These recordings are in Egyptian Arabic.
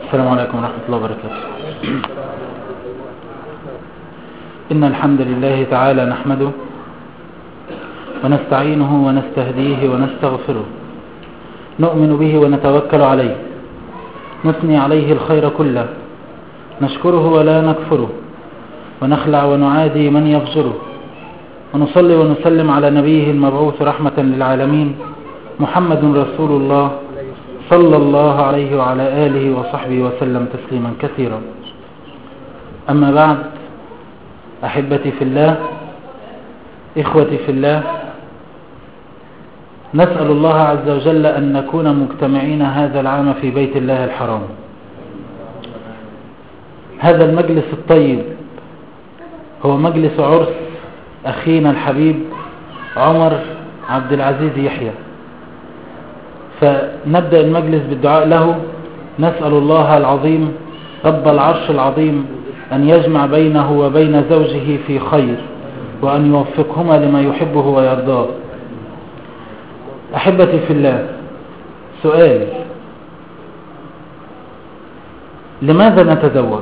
السلام عليكم ورحمة الله وبركاته إن الحمد لله تعالى نحمده ونستعينه ونستهديه ونستغفره نؤمن به ونتوكل عليه نثني عليه الخير كله نشكره ولا نكفره ونخلع ونعادي من يفجره ونصلي ونسلم على نبيه المبعوث رحمة للعالمين محمد رسول الله صلى الله عليه وعلى آله وصحبه وسلم تسليما كثيرا أما بعد أحبتي في الله إخوتي في الله نسأل الله عز وجل أن نكون مجتمعين هذا العام في بيت الله الحرام هذا المجلس الطيب هو مجلس عرس أخينا الحبيب عمر عبد العزيز يحيى فنبدأ المجلس بالدعاء له نسأل الله العظيم رب العرش العظيم أن يجمع بينه وبين زوجه في خير وأن يوفقهما لما يحبه ويرضاه أحبتي في الله سؤال لماذا نتزوج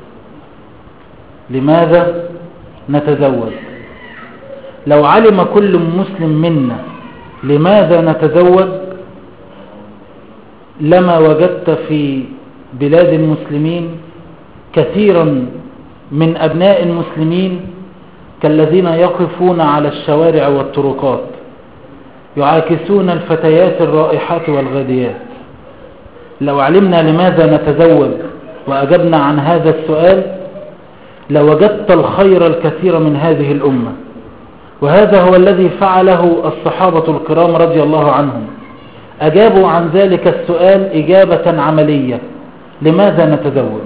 لماذا نتزوج لو علم كل مسلم منا لماذا نتزوج لما وجدت في بلاد المسلمين كثيرا من أبناء المسلمين كالذين يقفون على الشوارع والطرقات يعاكسون الفتيات الرائحات والغاديات لو علمنا لماذا نتزوج وأجبنا عن هذا السؤال لوجدت الخير الكثير من هذه الأمة وهذا هو الذي فعله الصحابة الكرام رضي الله عنهم أجابوا عن ذلك السؤال إجابة عملية لماذا نتزوج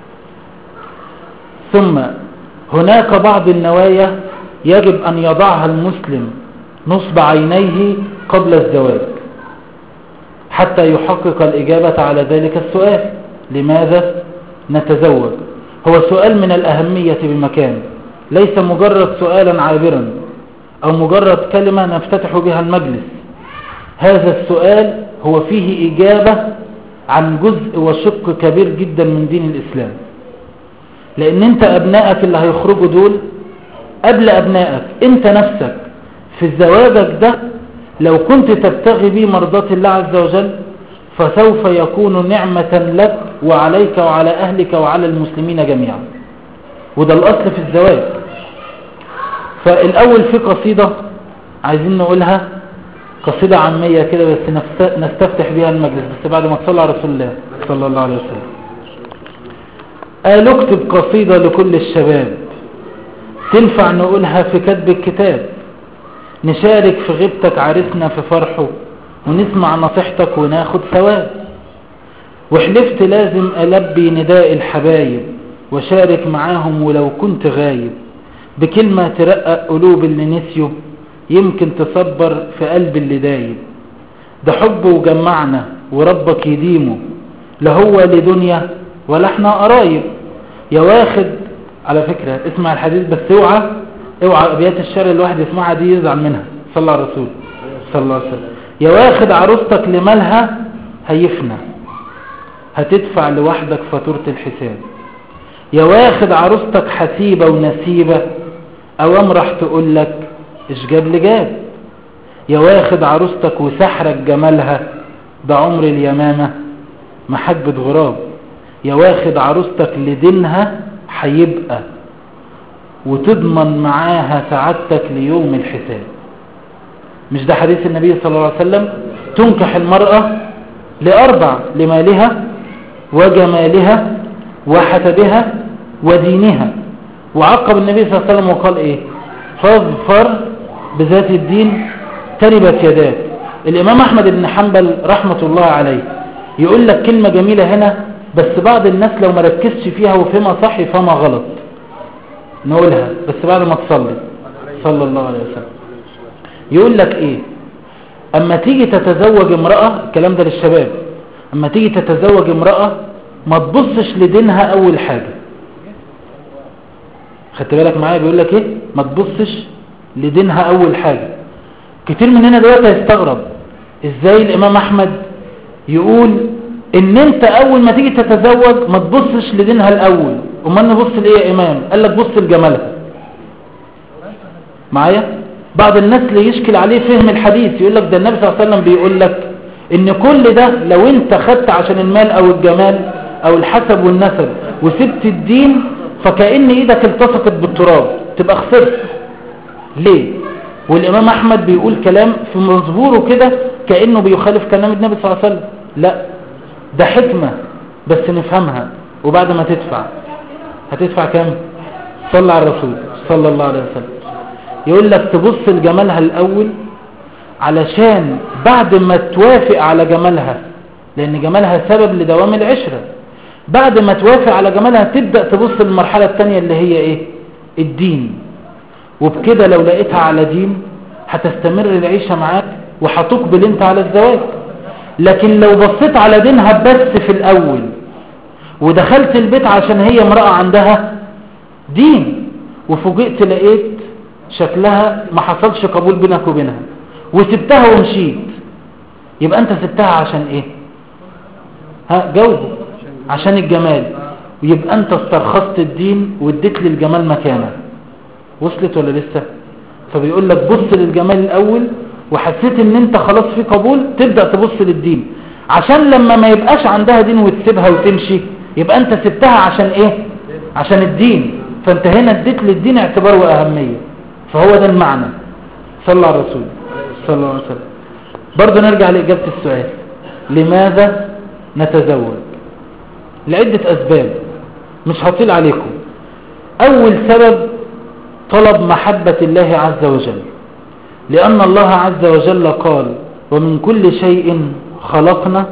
ثم هناك بعض النوايا يجب أن يضعها المسلم نصب عينيه قبل الزواج حتى يحقق الإجابة على ذلك السؤال لماذا نتزوج هو سؤال من الأهمية بمكان ليس مجرد سؤالا عابرا أو مجرد كلمة نفتتح بها المجلس هذا السؤال هو فيه إجابة عن جزء وشق كبير جدا من دين الإسلام لأن أنت أبنائك اللي هيخرجوا دول قبل أبنائك أنت نفسك في زواجك ده لو كنت تبتغي به مرضات الله عز وجل فسوف يكون نعمة لك وعليك وعلى أهلك وعلى المسلمين جميعا وده الأصل في الزواج فالأول في قصيدة عايزين نقولها قصيدة عامية كده بس نستفتح بها المجلس بس بعد ما تصلى على رسول الله صلى الله عليه وسلم قال اكتب قصيدة لكل الشباب تنفع نقولها في كتب الكتاب نشارك في غيبتك عرسنا في فرحه ونسمع نصيحتك وناخد ثواب وحلفت لازم ألبي نداء الحبايب وشارك معاهم ولو كنت غايب بكلمة ترقق قلوب اللي نسيوا يمكن تصبر في قلب اللي دايب ده حب وجمعنا وربك يديمه لا هو لدنيا ولا احنا قرايب يا واخد على فكرة اسمع الحديث بس اوعى اوعى ابيات الشعر الواحد يسمعها دي يزعل منها صلى على الرسول صلى الله عليه وسلم يا واخد عروستك لمالها هيفنى هتدفع لوحدك فاتورة الحساب يا واخد عروستك حسيبة ونسيبة اوام راح تقول لك ايش جاب لجاب يا واخد عروستك وسحرك جمالها ده عمر اليمامة محبة غراب يا واخد عروستك لدينها هيبقى وتضمن معاها سعادتك ليوم الحساب مش ده حديث النبي صلى الله عليه وسلم تنكح المرأة لأربع لمالها وجمالها وحسبها ودينها وعقب النبي صلى الله عليه وسلم وقال ايه فاظفر بذات الدين تربت يداك الامام احمد بن حنبل رحمة الله عليه يقول لك كلمة جميلة هنا بس بعض الناس لو ما ركزش فيها وفهمها صح يفهمها غلط نقولها بس بعد ما تصلي صلى الله عليه وسلم يقول لك ايه اما تيجي تتزوج امرأة الكلام ده للشباب اما تيجي تتزوج امرأة ما تبصش لدينها اول حاجة خدت بالك معايا بيقول لك ايه ما تبصش لدينها اول حاجة كتير مننا دلوقتي هيستغرب ازاي الامام احمد يقول ان انت اول ما تيجي تتزوج ما تبصش لدينها الاول امال نبص لايه يا امام قال لك بص لجمالها معايا بعض الناس اللي يشكل عليه فهم الحديث يقول لك ده النبي صلى الله عليه وسلم بيقول لك ان كل ده لو انت خدت عشان المال او الجمال او الحسب والنسب وسبت الدين فكأن ايدك التصقت بالتراب تبقى خسرت ليه والامام احمد بيقول كلام في مصبوره كده كأنه بيخالف كلام النبي صلى الله عليه وسلم لا ده حكمة بس نفهمها وبعد ما تدفع هتدفع كام صلى على الرسول صلى الله عليه وسلم يقول لك تبص لجمالها الاول علشان بعد ما توافق على جمالها لان جمالها سبب لدوام العشرة بعد ما توافق على جمالها تبدأ تبص للمرحلة التانية اللي هي ايه الدين وبكده لو لقيتها على دين هتستمر العيشة معاك وهتقبل انت على الزواج لكن لو بصيت على دينها بس في الاول ودخلت البيت عشان هي امرأة عندها دين وفوجئت لقيت شكلها ما حصلش قبول بينك وبينها وسبتها ومشيت يبقى انت سبتها عشان ايه ها جاوبه عشان الجمال ويبقى انت استرخصت الدين واديت للجمال مكانه وصلت ولا لسه فبيقول لك بص للجمال الاول وحسيت ان انت خلاص في قبول تبدأ تبص للدين عشان لما ما يبقاش عندها دين وتسيبها وتمشي يبقى انت سبتها عشان ايه عشان الدين فانت هنا اديت للدين اعتبار واهمية فهو ده المعنى صلى على الرسول صلى الله عليه وسلم برضو نرجع لإجابة السؤال لماذا نتزوج لعدة أسباب مش هطيل عليكم أول سبب طلب محبة الله عز وجل لأن الله عز وجل قال ومن كل شيء خلقنا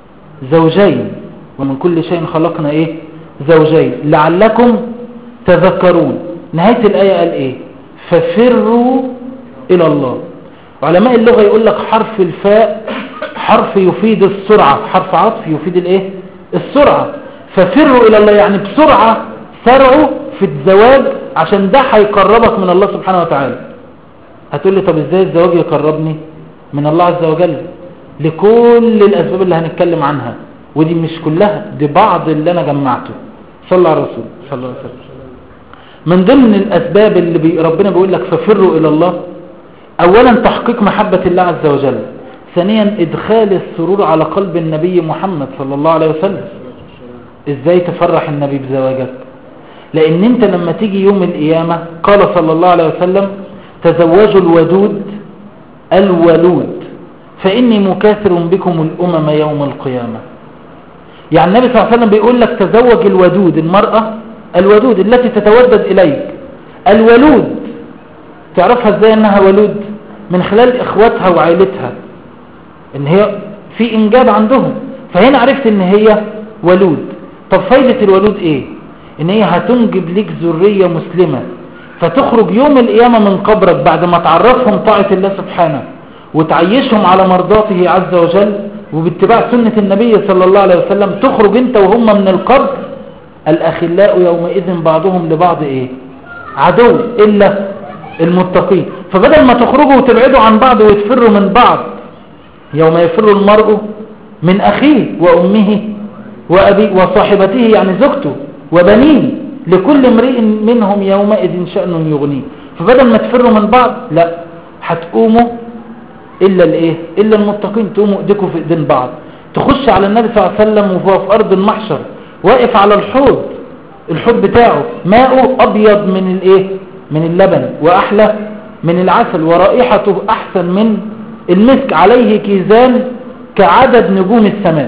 زوجين ومن كل شيء خلقنا إيه زوجين لعلكم تذكرون نهاية الآية قال إيه ففروا إلى الله علماء اللغة يقول لك حرف الفاء حرف يفيد السرعة حرف عطف يفيد الايه السرعة ففروا الى الله يعني بسرعة سرعوا في الزواج عشان ده هيقربك من الله سبحانه وتعالى هتقول لي طب ازاي الزواج يقربني من الله عز وجل لكل الاسباب اللي هنتكلم عنها ودي مش كلها دي بعض اللي انا جمعته صلى على الرسول صلى الله عليه وسلم من ضمن الاسباب اللي بي ربنا بيقول لك ففروا الى الله اولا تحقيق محبة الله عز وجل ثانيا ادخال السرور على قلب النبي محمد صلى الله عليه وسلم ازاي تفرح النبي بزواجك لان انت لما تيجي يوم القيامة قال صلى الله عليه وسلم تزوجوا الودود الولود فاني مكاثر بكم الامم يوم القيامة يعني النبي صلى الله عليه وسلم بيقول لك تزوج الودود المرأة الودود التي تتودد اليك الولود تعرفها ازاي انها ولود من خلال اخواتها وعائلتها ان هي في انجاب عندهم فهنا عرفت ان هي ولود طب فايدة الولود ايه ان هي هتنجب لك ذرية مسلمة فتخرج يوم القيامة من قبرك بعد ما تعرفهم طاعة الله سبحانه وتعيشهم على مرضاته عز وجل وباتباع سنة النبي صلى الله عليه وسلم تخرج انت وهم من القبر الاخلاء يومئذ بعضهم لبعض ايه عدو الا المتقين فبدل ما تخرجوا وتبعدوا عن بعض ويتفروا من بعض يوم يفر المرء من أخيه وأمه وأبي وصاحبته يعني زوجته وبنيه لكل امرئ منهم يومئذ شأن يغنيه فبدل ما تفروا من بعض لا هتقوموا إلا الإيه إلا المتقين تقوموا إيديكم في إيدين بعض تخش على النبي صلى الله عليه وسلم وهو في أرض المحشر واقف على الحوض الحوض بتاعه ماءه أبيض من الإيه من اللبن وأحلى من العسل ورائحته أحسن من المسك عليه كيزان كعدد نجوم السماء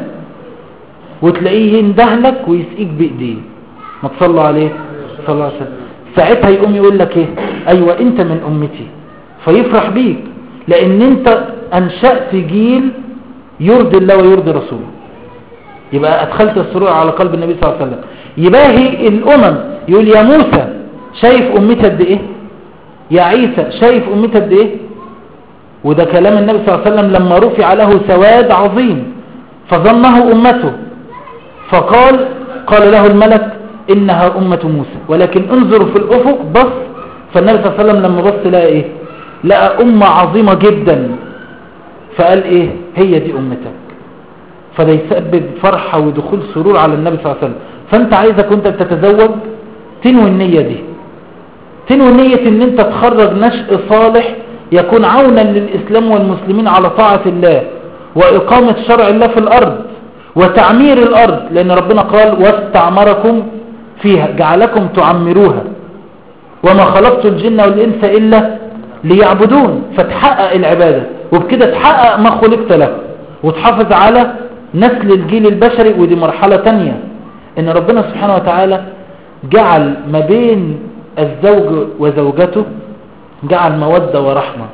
وتلاقيه يندهلك ويسقيك بإيديه ما تصلوا عليه صلى الله عليه وسلم ساعتها يقوم يقول لك ايه ايوه انت من امتي فيفرح بيك لان انت انشأت جيل يرضي الله ويرضي رسوله يبقى ادخلت السرور على قلب النبي صلى الله عليه وسلم يباهي الامم يقول يا موسى شايف امتي قد ايه يا عيسى شايف امتي قد ايه وده كلام النبي صلى الله عليه وسلم لما رفع له سواد عظيم فظنه امته فقال قال له الملك انها امة موسى ولكن انظروا في الافق بص فالنبي صلى الله عليه وسلم لما بص لقى ايه لقى امة عظيمة جدا فقال ايه هي دي امتك فده يسبب فرحة ودخول سرور على النبي صلى الله عليه وسلم فانت عايزك وانت بتتزوج تنوي النية دي تنوي نية ان انت تخرج نشء صالح يكون عونا للإسلام والمسلمين على طاعة الله وإقامة شرع الله في الأرض وتعمير الأرض لأن ربنا قال واستعمركم فيها جعلكم تعمروها وما خلقت الجن والإنس إلا ليعبدون فتحقق العبادة وبكده تحقق ما خلقت له وتحافظ على نسل الجيل البشري ودي مرحلة تانية ان ربنا سبحانه وتعالى جعل ما بين الزوج وزوجته جعل مودة ورحمة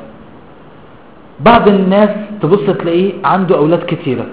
بعض الناس تبص تلاقيه عنده أولاد كتيرة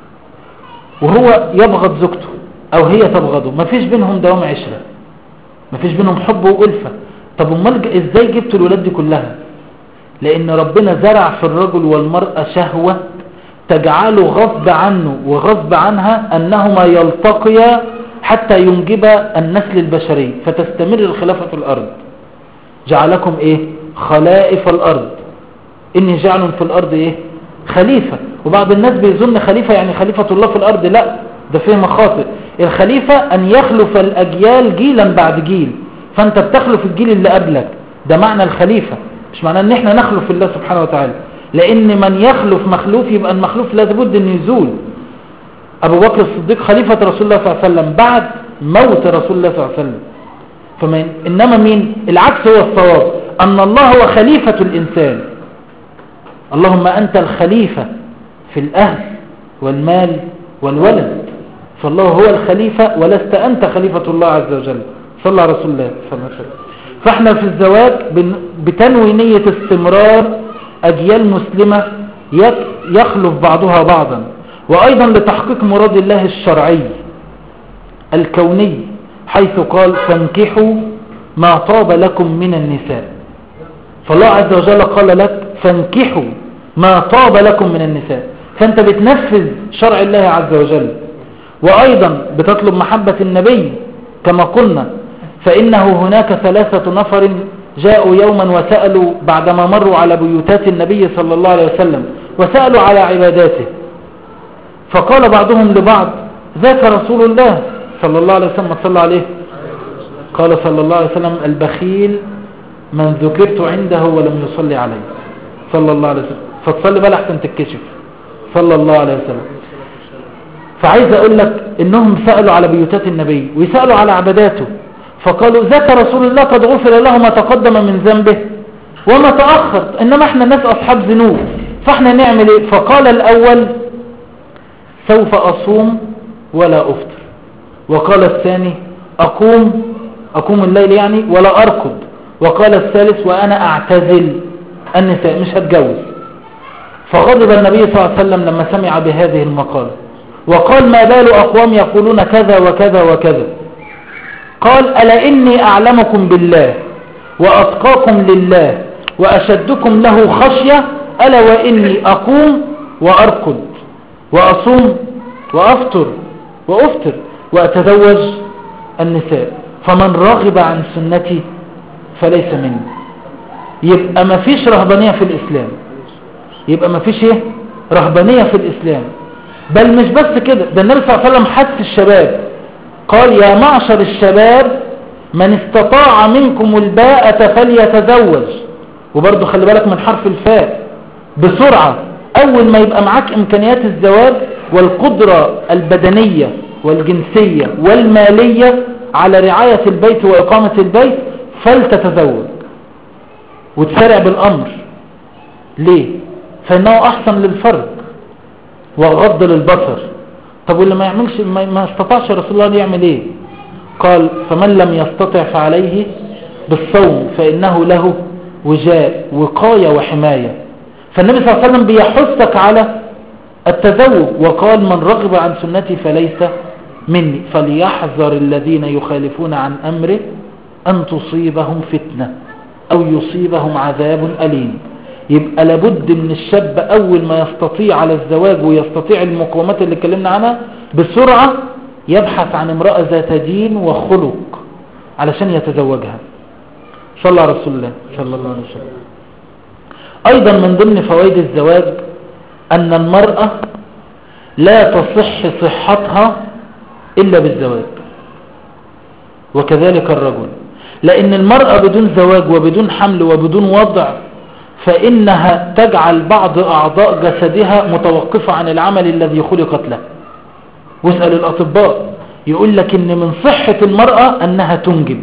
وهو يبغض زوجته أو هي تبغضه ما فيش بينهم دوام عشرة ما فيش بينهم حب وألفة طب امال ازاي جبت الولاد دي كلها لأن ربنا زرع في الرجل والمرأة شهوة تجعله غصب عنه وغصب عنها أنهما يلتقيا حتى ينجب النسل البشري فتستمر الخلافة في الأرض جعلكم إيه خلائف الأرض إني جعل في الأرض إيه خليفة وبعض الناس بيظن خليفة يعني خليفة الله في الأرض لا ده فيه مخاطئ الخليفة أن يخلف الأجيال جيلا بعد جيل فأنت بتخلف الجيل اللي قبلك ده معنى الخليفة مش معنى ان احنا نخلف الله سبحانه وتعالى لان من يخلف مخلوف يبقى المخلوف لابد ان يزول ابو بكر الصديق خليفة رسول الله صلى الله عليه وسلم بعد موت رسول الله صلى الله عليه وسلم فمن انما مين العكس هو الصواب ان الله هو خليفة الانسان اللهم انت الخليفة في الاهل والمال والولد فالله هو الخليفة ولست انت خليفة الله عز وجل صلى على رسول الله صلى الله عليه وسلم فاحنا في الزواج بتنوي نية استمرار أجيال مسلمة يخلف بعضها بعضا وأيضا لتحقيق مراد الله الشرعي الكوني حيث قال فانكحوا ما طاب لكم من النساء فالله عز وجل قال لك فانكحوا ما طاب لكم من النساء فانت بتنفذ شرع الله عز وجل وأيضا بتطلب محبة النبي كما قلنا فإنه هناك ثلاثة نفر جاءوا يوما وسألوا بعدما مروا على بيوتات النبي صلى الله عليه وسلم وسألوا على عباداته فقال بعضهم لبعض ذاك رسول الله صلى الله عليه وسلم صلى عليه قال صلى الله عليه وسلم البخيل من ذكرت عنده ولم يصلي عليه صلى الله عليه وسلم فتصلي بقى لحسن تتكشف صلى الله عليه وسلم فعايز اقول لك انهم سألوا على بيوتات النبي ويسألوا على عباداته فقالوا ذاك رسول الله قد غفر له ما تقدم من ذنبه وما تأخر إنما احنا ناس أصحاب ذنوب فاحنا نعمل ايه فقال الأول سوف أصوم ولا أفطر وقال الثاني أقوم أقوم الليل يعني ولا أركض وقال الثالث وأنا أعتزل النساء مش هتجوز فغضب النبي صلى الله عليه وسلم لما سمع بهذه المقالة وقال ما بال أقوام يقولون كذا وكذا وكذا قال ألا إني أعلمكم بالله وأتقاكم لله وأشدكم له خشية ألا وإني أقوم وأركض وأصوم وأفطر وأفطر وأتزوج النساء فمن رغب عن سنتي فليس مني يبقى ما فيش رهبانية في الإسلام يبقى ما فيش ايه رهبانية في الإسلام بل مش بس كده ده النبي صلى الله عليه وسلم حث الشباب قال يا معشر الشباب من استطاع منكم الباءة فليتزوج وبرضه خلي بالك من حرف الفاء بسرعة أول ما يبقى معاك إمكانيات الزواج والقدرة البدنية والجنسية والمالية على رعاية البيت وإقامة البيت فلتتزوج وتسرع بالأمر ليه؟ فإنه أحسن للفرد وغض للبصر طب واللي ما يعملش ما استطاعش رسول الله يعمل ايه قال فمن لم يستطع فعليه بالصوم فإنه له وجاء وقاية وحماية فالنبي صلى الله عليه وسلم بيحثك على التزوج وقال من رغب عن سنتي فليس مني فليحذر الذين يخالفون عن أمره أن تصيبهم فتنة أو يصيبهم عذاب أليم يبقى لابد من الشاب أول ما يستطيع على الزواج ويستطيع المقومات اللي اتكلمنا عنها بسرعة يبحث عن امرأة ذات دين وخلق علشان يتزوجها صلى على رسول الله صلى الله عليه وسلم أيضا من ضمن فوائد الزواج أن المرأة لا تصح صحتها إلا بالزواج وكذلك الرجل لأن المرأة بدون زواج وبدون حمل وبدون وضع فإنها تجعل بعض أعضاء جسدها متوقفة عن العمل الذي خلقت له واسأل الأطباء يقول لك إن من صحة المرأة أنها تنجب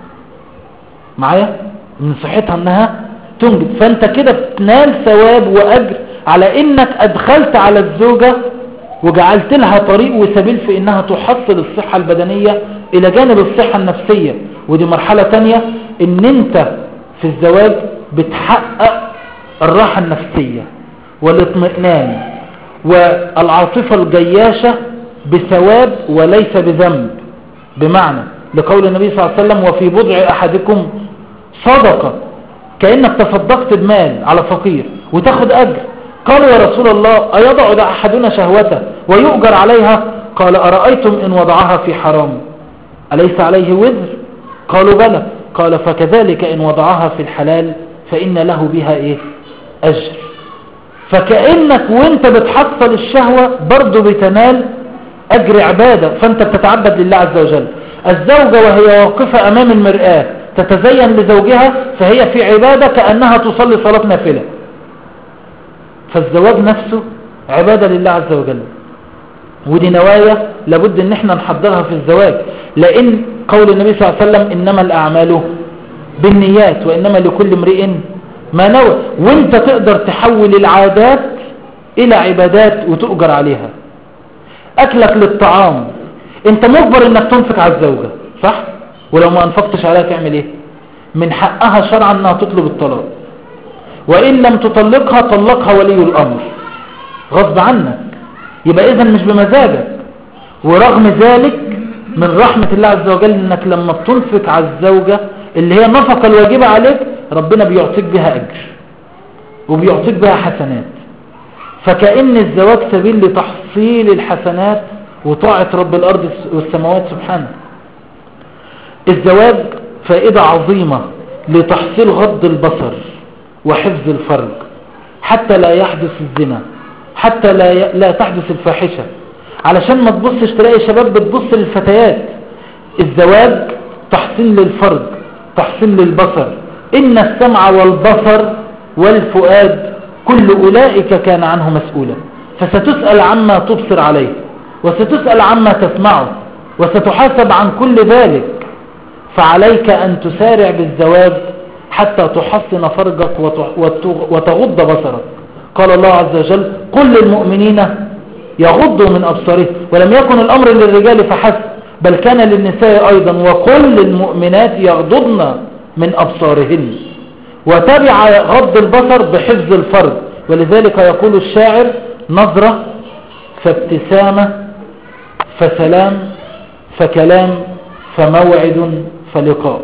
معايا من صحتها أنها تنجب فأنت كده بتنال ثواب وأجر على إنك أدخلت على الزوجة وجعلت لها طريق وسبيل في إنها تحصل الصحة البدنية إلى جانب الصحة النفسية ودي مرحلة تانية إن أنت في الزواج بتحقق الراحة النفسية والاطمئنان والعاطفة الجياشة بثواب وليس بذنب بمعنى لقول النبي صلى الله عليه وسلم وفي بضع أحدكم صدقة كأنك تصدقت بمال على فقير وتاخد أجر قالوا يا رسول الله أيضع أحدنا شهوته ويؤجر عليها قال أرأيتم إن وضعها في حرام أليس عليه وزر قالوا بلى قال فكذلك إن وضعها في الحلال فإن له بها إيه أجر فكأنك وانت بتحصل الشهوة برضو بتنال أجر عبادة فانت بتتعبد لله عز وجل الزوجة وهي واقفة أمام المرآة تتزين لزوجها فهي في عبادة كأنها تصلي صلاة نافلة فالزواج نفسه عبادة لله عز وجل ودي نوايا لابد ان احنا نحضرها في الزواج لان قول النبي صلى الله عليه وسلم انما الاعمال بالنيات وانما لكل امرئ ما نوى وانت تقدر تحول العادات الى عبادات وتؤجر عليها اكلك للطعام انت مجبر انك تنفق على الزوجة صح ولو ما انفقتش عليها تعمل ايه من حقها شرعا انها تطلب الطلاق وان لم تطلقها طلقها ولي الامر غصب عنك يبقى اذا مش بمزاجك ورغم ذلك من رحمة الله عز وجل انك لما بتنفق على الزوجة اللي هي النفقة الواجبة عليك ربنا بيعطيك بها اجر وبيعطيك بها حسنات فكأن الزواج سبيل لتحصيل الحسنات وطاعة رب الارض والسماوات سبحانه الزواج فائدة عظيمة لتحصيل غض البصر وحفظ الفرج حتى لا يحدث الزنا حتى لا ي... لا تحدث الفاحشة علشان ما تبصش تلاقي شباب بتبص للفتيات الزواج تحصين للفرج تحصين للبصر إن السمع والبصر والفؤاد كل أولئك كان عنه مسؤولا فستسأل عما تبصر عليه وستسأل عما تسمعه وستحاسب عن كل ذلك فعليك أن تسارع بالزواج حتى تحصن فرجك وتغض بصرك قال الله عز وجل قل للمؤمنين يغضوا من أبصاره ولم يكن الأمر للرجال فحسب بل كان للنساء أيضا وقل للمؤمنات يغضضن من أبصارهن وتبع غض البصر بحفظ الفرج ولذلك يقول الشاعر نظرة فابتسامة فسلام فكلام فموعد فلقاء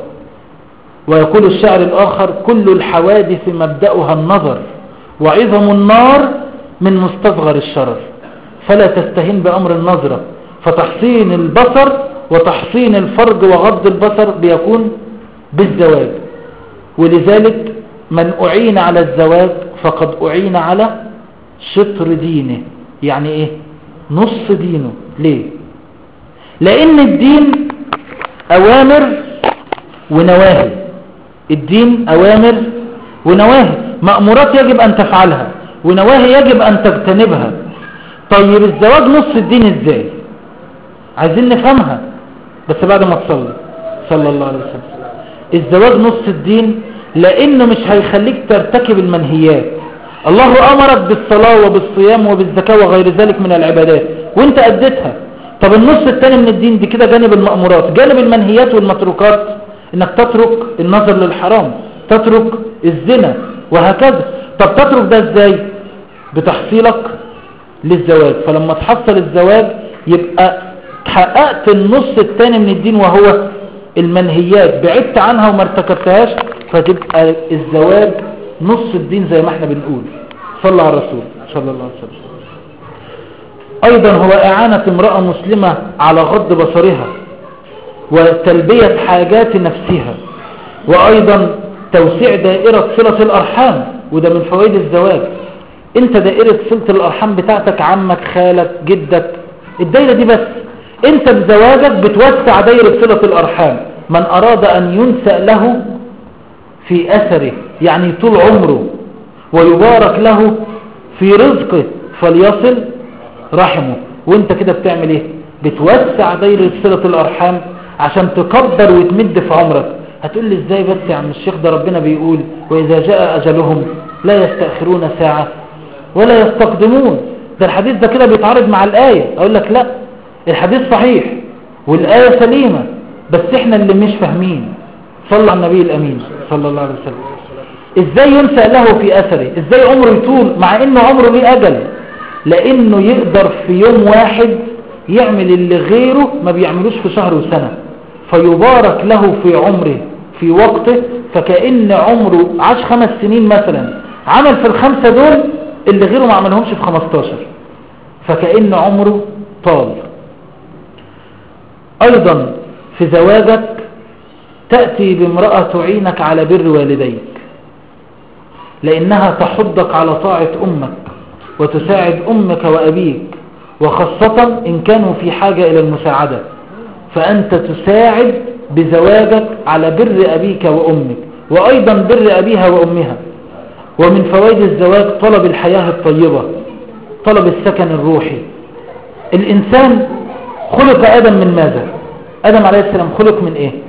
ويقول الشاعر الآخر كل الحوادث مبدأها النظر وعظم النار من مستصغر الشرر فلا تستهين بأمر النظرة فتحصين البصر وتحصين الفرج وغض البصر بيكون بالزواج ولذلك من أعين على الزواج فقد أعين على شطر دينه يعني ايه نص دينه ليه لان الدين اوامر ونواهي الدين اوامر ونواهي مأمورات يجب ان تفعلها ونواهي يجب ان تجتنبها طيب الزواج نص الدين ازاي عايزين نفهمها بس بعد ما تصلي صلى الله عليه وسلم الزواج نص الدين لانه مش هيخليك ترتكب المنهيات الله امرك بالصلاة وبالصيام وبالزكاة وغير ذلك من العبادات وانت اديتها طب النص الثاني من الدين دي كده جانب المأمورات جانب المنهيات والمتروكات انك تترك النظر للحرام تترك الزنا وهكذا طب تترك ده ازاي بتحصيلك للزواج فلما تحصل الزواج يبقى حققت النص الثاني من الدين وهو المنهيات بعدت عنها وما ارتكبتهاش فتبقى الزواج نص الدين زي ما احنا بنقول صلى على الرسول صلى الله عليه وسلم ايضا هو اعانة امرأة مسلمة على غض بصرها وتلبية حاجات نفسها وايضا توسيع دائرة صلة الارحام وده من فوائد الزواج انت دائرة صلة الارحام بتاعتك عمك خالك جدك الدايرة دي بس انت بزواجك بتوسع دايرة صلة الارحام من اراد ان ينسأ له في اثره يعني طول عمره ويبارك له في رزقه فليصل رحمه وانت كده بتعمل ايه بتوسع دايرة صلة الارحام عشان تكبر وتمد في عمرك هتقول لي ازاي بس يا عم الشيخ ده ربنا بيقول واذا جاء اجلهم لا يستأخرون ساعة ولا يستقدمون ده الحديث ده كده بيتعارض مع الآية اقول لك لا الحديث صحيح والآية سليمة بس احنا اللي مش فاهمين صلى على النبي الامين صلى الله عليه وسلم ازاي ينسى له في اثره ازاي عمره يطول مع انه عمره ليه اجل لانه يقدر في يوم واحد يعمل اللي غيره ما بيعملوش في شهر وسنة فيبارك له في عمره في وقته فكأن عمره عاش خمس سنين مثلا عمل في الخمسة دول اللي غيره ما عملهمش في 15 فكأن عمره طال ايضا في زواجك تأتي بامرأة تعينك على بر والديك لانها تحضك على طاعة امك وتساعد امك وابيك وخاصة ان كانوا في حاجة الى المساعدة فانت تساعد بزواجك على بر ابيك وامك وايضا بر ابيها وامها ومن فوائد الزواج طلب الحياة الطيبة طلب السكن الروحي الانسان خلق ادم من ماذا ادم عليه السلام خلق من ايه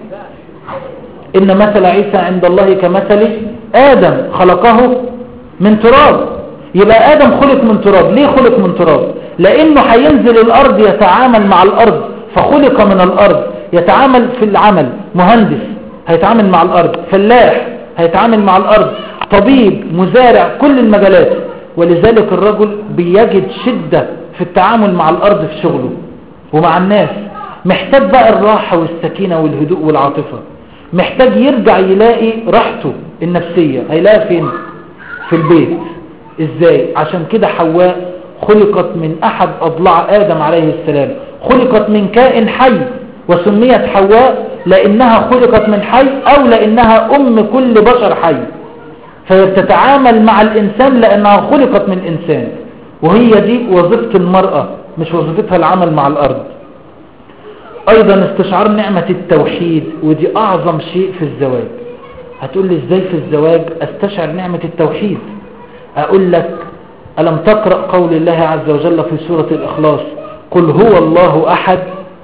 ان مثل عيسى عند الله كمثل ادم خلقه من تراب يبقى ادم خلق من تراب ليه خلق من تراب لانه هينزل الارض يتعامل مع الارض فخلق من الارض يتعامل في العمل مهندس هيتعامل مع الارض فلاح هيتعامل مع الارض طبيب مزارع كل المجالات ولذلك الرجل بيجد شدة في التعامل مع الارض في شغله ومع الناس محتاج بقى الراحة والسكينة والهدوء والعاطفة محتاج يرجع يلاقي راحته النفسية هيلاقي فين في البيت ازاي عشان كده حواء خلقت من احد اضلاع ادم عليه السلام خلقت من كائن حي وسميت حواء لانها خلقت من حي او لانها ام كل بشر حي فهي بتتعامل مع الانسان لانها خلقت من انسان وهي دي وظيفة المرأة مش وظيفتها العمل مع الارض ايضا استشعار نعمة التوحيد ودي اعظم شيء في الزواج هتقول لي ازاي في الزواج استشعر نعمة التوحيد اقول لك ألم تقرأ قول الله عز وجل في سورة الإخلاص قل هو الله أحد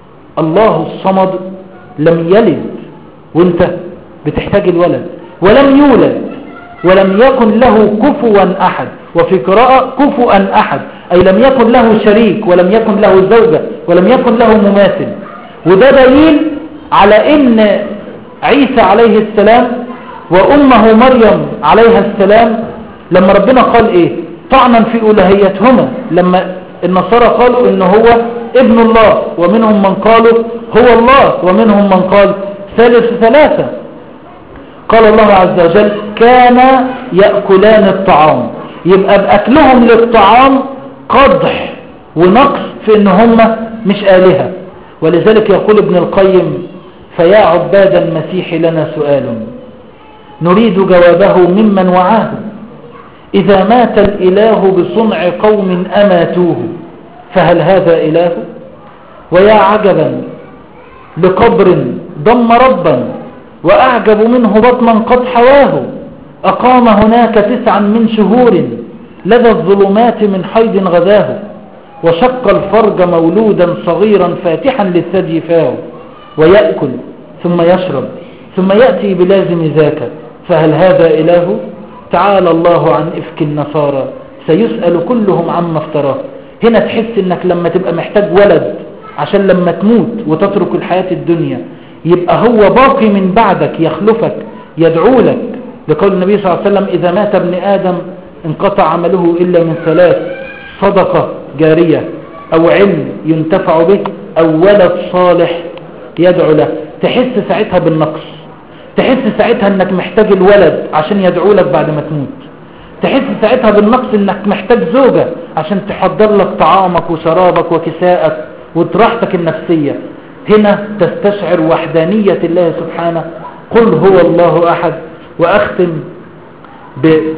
الله الصمد لم يلد وانت بتحتاج الولد ولم يولد ولم يكن له كفوا أحد وفي قراءة كفوا أحد أي لم يكن له شريك ولم يكن له زوجة ولم يكن له مماثل وده دليل على ان عيسى عليه السلام وأمه مريم عليها السلام لما ربنا قال ايه طعنا في ألهيتهما لما النصارى قالوا ان هو ابن الله ومنهم من قالوا هو الله ومنهم من قال ثالث ثلاثة قال الله عز وجل كان يأكلان الطعام يبقى بأكلهم للطعام قضح ونقص في ان هم مش آلهة ولذلك يقول ابن القيم فيا عباد المسيح لنا سؤال نريد جوابه ممن وعاه إذا مات الإله بصنع قوم أماتوه فهل هذا إله ويا عجبا لقبر ضم ربا وأعجب منه بطنا قد حواه أقام هناك تسعا من شهور لدى الظلمات من حيض غذاه وشق الفرج مولودا صغيرا فاتحا للثدي فاه ويأكل ثم يشرب ثم يأتي بلازم ذاك فهل هذا إله تعالى الله عن إفك النصارى سيسأل كلهم عما افتراه هنا تحس انك لما تبقى محتاج ولد عشان لما تموت وتترك الحياة الدنيا يبقى هو باقي من بعدك يخلفك يدعو لك لقول النبي صلى الله عليه وسلم إذا مات ابن آدم انقطع عمله إلا من ثلاث صدقة جارية أو علم ينتفع به أو ولد صالح يدعو له تحس ساعتها بالنقص تحس ساعتها انك محتاج الولد عشان يدعو لك بعد ما تموت تحس ساعتها بالنقص انك محتاج زوجة عشان تحضر لك طعامك وشرابك وكسائك وراحتك النفسية هنا تستشعر وحدانية الله سبحانه قل هو الله أحد وأختم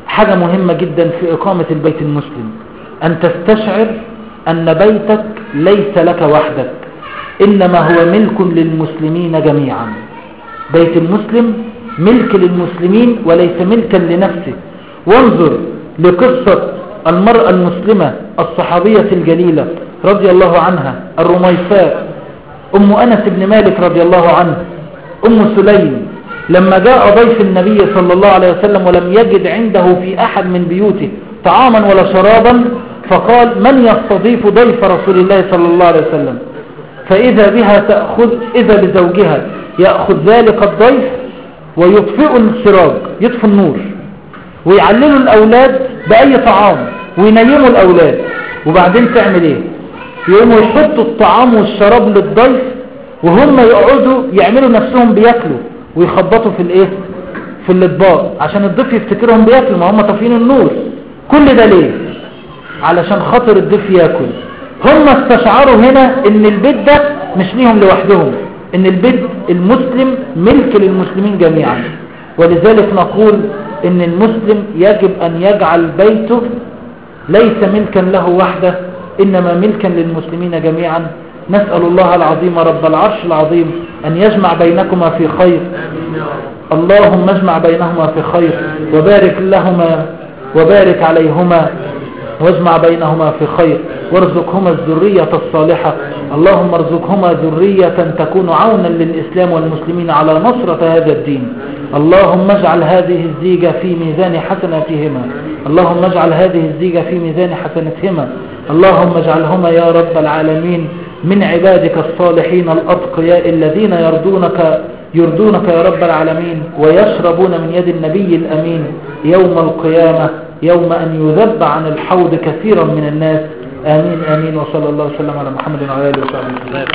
حاجة مهمة جدا في إقامة البيت المسلم أن تستشعر أن بيتك ليس لك وحدك إنما هو ملك للمسلمين جميعا بيت المسلم ملك للمسلمين وليس ملكا لنفسه وانظر لقصة المرأة المسلمة الصحابية الجليلة رضي الله عنها الرميساء أم أنس بن مالك رضي الله عنه أم سليم لما جاء ضيف النبي صلى الله عليه وسلم ولم يجد عنده في أحد من بيوته طعاما ولا شرابا فقال من يستضيف ضيف رسول الله صلى الله عليه وسلم فإذا بها تأخذ إذا بزوجها يأخذ ذلك الضيف ويطفئ السراج يطفئ النور ويعللوا الأولاد بأي طعام وينيموا الأولاد وبعدين تعمل إيه يقوموا يحطوا الطعام والشراب للضيف وهم يقعدوا يعملوا نفسهم بياكلوا ويخبطوا في الايه في الاطباق عشان الضيف يفتكرهم بياكلوا ما هم طافيين النور كل ده ليه علشان خاطر الضيف ياكل هم استشعروا هنا ان البيت ده مش ليهم لوحدهم ان البيت المسلم ملك للمسلمين جميعا ولذلك نقول ان المسلم يجب ان يجعل بيته ليس ملكا له وحده انما ملكا للمسلمين جميعا نسأل الله العظيم رب العرش العظيم أن يجمع بينكما في خير اللهم اجمع بينهما في خير وبارك لهما وبارك عليهما واجمع بينهما في خير وارزقهما الذرية الصالحة اللهم ارزقهما ذرية تكون عونا للإسلام والمسلمين على نصرة هذا الدين اللهم اجعل هذه الزيجة في ميزان حسناتهما اللهم اجعل هذه الزيجة في ميزان حسناتهما اللهم اجعلهما يا رب العالمين من عبادك الصالحين الأتقياء الذين يرضونك يرضونك يا رب العالمين ويشربون من يد النبي الأمين يوم القيامة يوم أن يذب عن الحوض كثيرا من الناس آمين آمين وصلى الله وسلم على محمد وعلى آله وصحبه وسلم